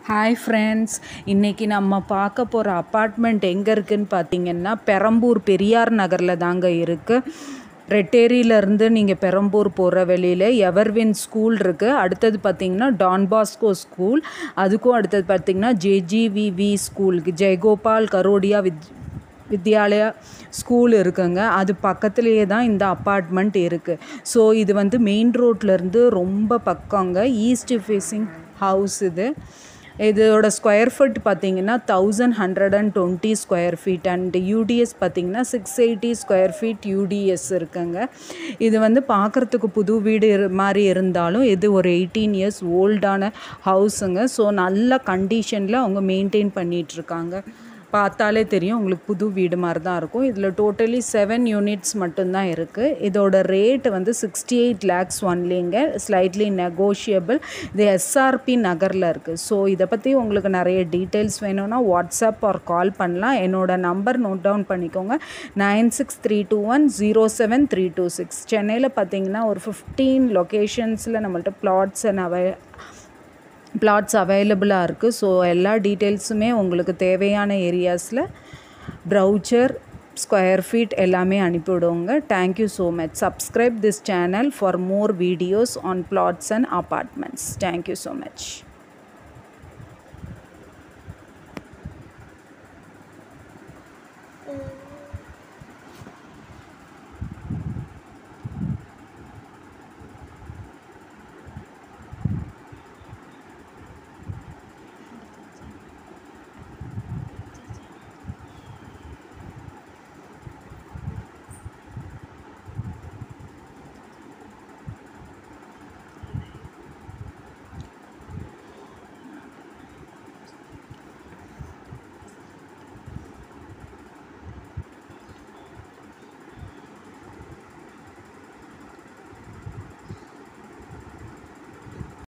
hi friends இன்றைக்கி நம்ம பார்க்க போகிற அப்பார்ட்மெண்ட் எங்கே இருக்குதுன்னு பார்த்தீங்கன்னா பெரம்பூர் பெரியார் நகரில் தாங்க இருக்குது ரெட்டேரியிலேருந்து நீங்கள் பெரம்பூர் போகிற வெளியில் எவர்வின் ஸ்கூல் இருக்குது அடுத்தது பார்த்தீங்கன்னா டான் பாஸ்கோ ஸ்கூல் அதுக்கும் அடுத்தது பார்த்தீங்கன்னா ஜேஜிவிவி ஸ்கூலுக்கு ஜெயகோபால் கரோடியா வித் வித்யாலயா ஸ்கூல் இருக்குங்க அது பக்கத்துலேயே தான் இந்த அப்பார்ட்மெண்ட் இருக்குது ஸோ இது வந்து மெயின் ரோட்லேருந்து ரொம்ப பக்கங்க ஈஸ்ட் ஃபேஸிங் ஹவுஸ் இது இதோட ஸ்கொயர் ஃபீட் பார்த்தீங்கன்னா thousand hundred and twenty square feet and UDS பார்த்தீங்கன்னா six eighty square feet UDS இருக்குங்க இது வந்து பார்க்குறதுக்கு புது வீடு இரு- மாதிரி இருந்தாலும் இது ஒரு எயிட்டீன் இயர்ஸ் ஓல்டான ஹவுஸுங்க ஸோ நல்ல கண்டிஷனில் அவங்க மெயின்டைன் பண்ணிகிட்ருக்காங்க பார்த்தாலே தெரியும் உங்களுக்கு புது வீடு மாதிரி தான் இருக்கும் இதில் டோட்டலி செவன் யூனிட்ஸ் மட்டும்தான் இருக்குது இதோட ரேட் வந்து சிக்ஸ்டி எயிட் லேக்ஸ் ஒன்லிங்க ஸ்லைட்லி நெகோஷியபிள் இது எஸ்ஆர்பி நகரில் இருக்குது ஸோ இதை பற்றி உங்களுக்கு நிறைய டீட்டெயில்ஸ் வேணும்னா வாட்ஸ்அப் ஆர் கால் பண்ணலாம் என்னோட நம்பர் நோட் டவுன் பண்ணிக்கோங்க nine six three two one zero seven three two six சென்னையில் பார்த்தீங்கன்னா ஒரு ஃபிஃப்டீன் லொக்கேஷன்ஸில் நம்மள்ட்ட பிளாட்ஸ் அண்ட் அவை பிளாட்ஸ் அவைலபிளாக இருக்குது ஸோ எல்லா டீட்டெயில்ஸுமே உங்களுக்கு தேவையான ஏரியாஸில் ப்ரௌச்சர் ஸ்கொயர் ஃபீட் எல்லாமே அனுப்பிவிடுவோங்க thank you so much subscribe this channel for more videos on flats and apartments thank you so much